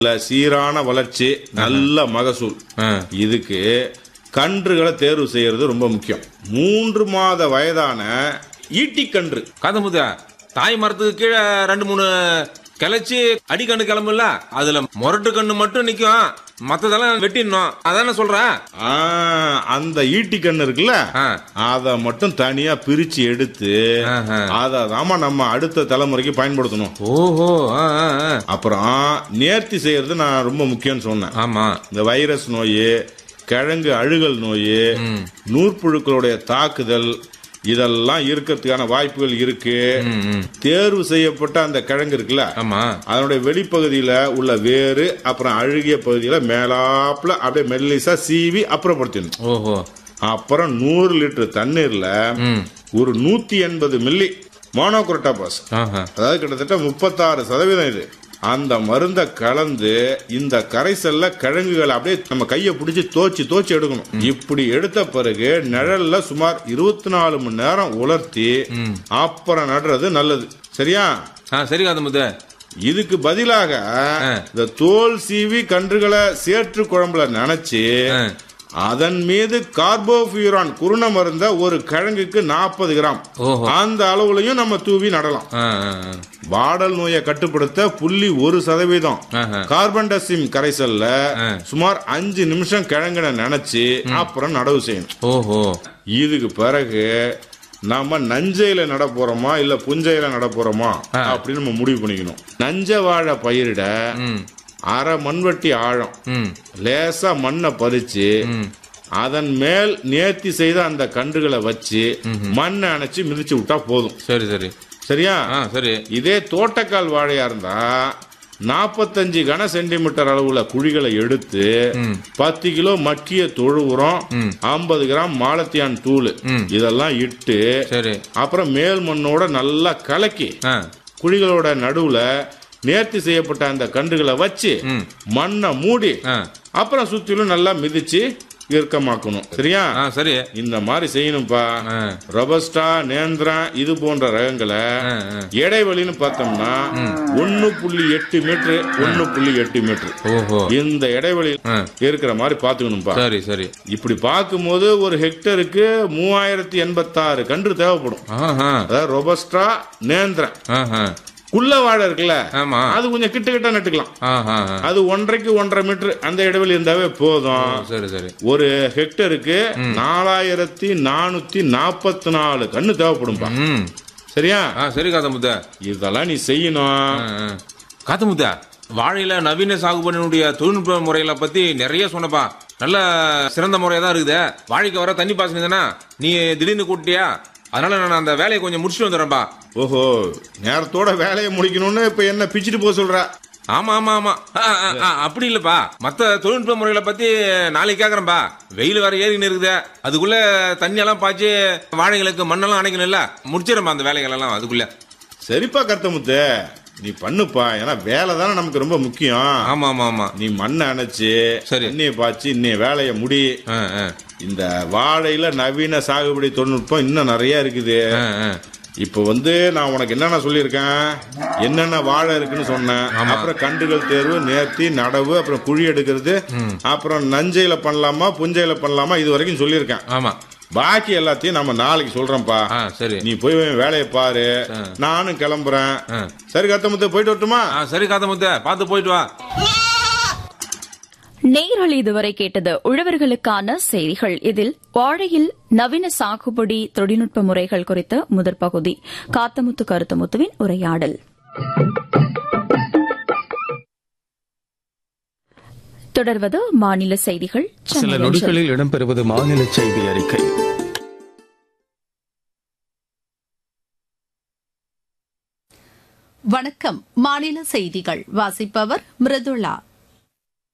நல்ல சீரான வளர்ச்சி நல்ல மகசூல் ஆ. இதுக்கு கன்றுகளை தேர்வு செய்யறது ரொம்ப முக்கியம் மூன்று மாத வயதான ஈட்டிக்கன்று காதமுதா தாய் மரத்துக்கு கீழே ரெண்டு மூணு கிளச்சி அடிக்கண்ணு கிளம்புல அதுல முரட்டு கண்ணு மட்டும் நிக்கும் மத்ததெல்லாம் வெட்டிடணும் அதானே சொல்றேன் ஆ, அந்த ஈட்டிக்கன்று இருக்குல்ல ஆ. அத மட்டும் தனியா பிரிச்சு எடுத்து ஆஹா. அதை தாம நம்ம அடுத்த தலைமுறைக்கு பயன்படுத்தணும் ஓஹோ ஆ, ஆ, ஆ. அப்புறம் நேர்த்தி செய்யறது நான் ரொம்ப முக்கியம்னு சொன்னேன் ஆமா இந்த வைரஸ் நோய் கிழங்கு அழுகல் நோய் நூற்புழுக்களுடைய தாக்குதல் இதெல்லாம் இருக்கிறதுக்கான வாய்ப்புகள் இருக்கு ம், ம். தேர்வு செய்யப்பட்ட அந்த கிழங்கு இருக்குல்ல ஆமா அதனுடைய வெளிப்பகுதியில உள்ள வேறு அப்புறம் அழுகிய பகுதியில மேலாப்புல அப்படியே மெல்லிசா சீவி அப்புறப்படுத்திடணும் ஓஹோ அப்புறம் நூறு லிட்டர் தண்ணீர்ல ம் ஒரு நூத்தி எண்பது மில்லி மோனோக்ரோட்டாபாஸ் ஆஹா அதாவது கிட்டத்தட்ட முப்பத்தாறு சதவீதம் இது அந்த மருந்தை கலந்து இந்த கரைசல்ல கிழங்குகளை அப்படியே நம்ம கையை பிடிச்சி தோச்சி தோச்சி எடுக்கணும் இப்படி எடுத்த பிறகு நிழல்ல சுமார் இருபத்தி நாலு மணி நேரம் உலர்த்தி அப்புறம் நடுறது நல்லது சரியா ஆ சரி காதமுதா இதுக்கு பதிலாக இந்த தோல் சீவி கன்றுகளை சேற்று குழம்புல நனைச்சு ஆ. அதன் மீது கார்போபியூரான் குருண மருந்த ஒரு கிழங்குக்கு நாற்பது கிராம் ஓஹோ. அந்த அளவுலயும் நம்ம தூவி நடலாம் ஆ, ஆ, ஆ. வாடல் நோயை கட்டுப்படுத்த புள்ளி ஒரு சதவீதம் ஆஹா. கார்பன் டசிம் கரைசல்ல சுமார் அஞ்சு நிமிஷம் கிழங்குன நினைச்சு அப்புறம் நடவு செய்யணும் ஓஹோ இதுக்கு பிறகு நாம நஞ்சையில நட போறோமா இல்ல புஞ்சையில நட போறோமா அப்படின்னு நம்ம முடிவு பண்ணிக்கணும் நஞ்ச வாழை பயிரிட ம் அரை மண்வெட்டி ஆழம் ம் லேசா மண்ணை பதிச்சு அதன் மேல் நேர்த்தி செய்த அந்த கன்றுகளை வச்சு மண்ணை அணைச்சு மிதிச்சு விட்டா போதும் சரி சரி சரியா ஆ சரி இதே தோட்டக்கால் வாழையா இருந்தா நாற்பத்தஞ்சு கன சென்டிமீட்டர் அளவுல குழிகளை எடுத்து பத்து கிலோ மக்கிய தொழு உரம் ஐம்பது கிராம் மாலத்தியான் தூள் இதெல்லாம் இட்டு சரி அப்புறம் மேல் மண்ணோட நல்லா கலக்கி ஆ குழிகளோட நடுவுல நேர்த்தி செய்யப்பட்ட அந்த கன்றுகளை வச்சு மண்ணை மூடி ஆ அப்புறம் சுத்திலும் நல்லா மிதிச்சு இறுக்கமாக்கணும் சரியா ஆ சரி இந்த மாதிரி செய்யணும்ப்பா ஆ. ரொபஸ்டா நேந்திரம் இது போன்ற ரகங்களை ஆ, ஆ. இடைவெளின்னு பார்த்தோம்னா ஒன்னு புள்ளி எட்டு மீட்டர் ஒன்னு புள்ளி எட்டு மீட்டர் ஓஹோ இந்த இடைவெளி ஆ. இருக்கிற மாதிரி பாத்துக்கணும்ப்பா சரி சரி இப்படி பார்க்கும்போது ஒரு ஹெக்டருக்கு மூவாயிரத்தி எண்பத்தாறு கன்று தேவைப்படும் ஆஹா அதாவது ரொபஸ்டா நேந்திரம் ஆஹா குள்ள வாழை இருக்குல்ல ஆமா அது கொஞ்சம் கிட்ட கிட்ட நட்டுக்கலாம் ஆஹா ஆஹா. அது ஒன்றரைக்கு ஒன்றரை மீட்டர் அந்த இடைவெளி இருந்தாவே போதும் சரி சரி ஒரு ஹெக்டருக்கு நாலாயிரத்தி நானூத்தி நாற்பத்தி நாலு கண்ணு தேவைப்படும்பா ம் சரியா ஆ சரி காதமுத்தா இதெல்லாம் நீ செய்யணும் காத்தமுத்தா வாழையில நவீன சாகுபடியினுடைய தொழில்நுட்ப முறைகளை பத்தி நிறைய சொன்னப்பா நல்ல சிறந்த முறையா தான் இருக்குது வாழைக்கு வர தண்ணி பாசனிதானா நீ திடீர்னு கூட்டியா அதனால நான் அந்த வேலையை கொஞ்சம் முடிச்சுட்டு வந்துடுறேன்பா ஓஹோ நேரத்தோட வேலையை முடிக்கணும்னு இப்ப என்ன பிச்சுட்டு போக சொல்ற ஆமா ஆமா ஆமா ஆ, ஆ, ஆ, அப்படி இல்லப்பா மத்த தொழில்நுட்ப முறைகளை பத்தி நாளைக்கு கேக்குறேன்பா வெயில் வேற ஏறின்னு இருக்குது அதுக்குள்ள தண்ணி எல்லாம் பாய்ச்சி வாழைகளுக்கு மண்ணெல்லாம் அணைக்கணும்ல முடிச்சிடறேன்பா அந்த வேலைகள் எல்லாம் அதுக்குள்ள சரிப்பா கருத்தமுத்து நீ பண்ணுப்பா ஏன்னா வேலை தானே நமக்கு ரொம்ப முக்கியம் ஆமா ஆமா ஆமா நீ மண்ணை அணைச்சு சரி. தண்ணியை பாய்ச்சி இன்னைய வேலையை முடி ஆ, ஆ, இந்த வாழையில நவீன சாகுபடி தொழில்நுட்பம் இன்னும் நிறைய இருக்குது ஆ, ஆ. இப்ப வந்து நான் உனக்கு என்னென்ன சொல்லியிருக்கேன் என்னென்ன வாழை இருக்குன்னு சொன்னேன் அப்புறம் கன்றுகள் தேர்வு நேர்த்தி நடவு அப்புறம் குழி எடுக்கிறது அப்புறம் நஞ்சையில பண்ணலாமா புஞ்சையில பண்ணலாமா இது வரைக்கும் சொல்லியிருக்கேன் ஆமா பாக்கி எல்லாத்தையும் நம்ம நாளைக்கு சொல்றோம்ப்பா ஆ சரி நீ போய் வேலையை பாரு நானும் கிளம்புறேன் ஆ. சரி கத்தமுத்து போயிட்டு வரட்டுமா ஆ சரி காத்தமுத்த பார்த்து போயிட்டு வா நேயர்கள் இதுவரை கேட்டது உழவர்களுக்கான செய்திகள் இதில் வாழையில் நவீன சாகுபடி தொழில்நுட்ப முறைகள் குறித்த முதற் பகுதி காத்தமுத்து கருத்தமுத்துவின் உரையாடல் தொடர்வது மாநில செய்திகள் சில சென்னை அஞ்சல். நொடிகளில் இடம்பெறுவது மாநில செய்தி அறிக்கை வணக்கம் மாநில செய்திகள் வாசிப்பவர் மிருதுளா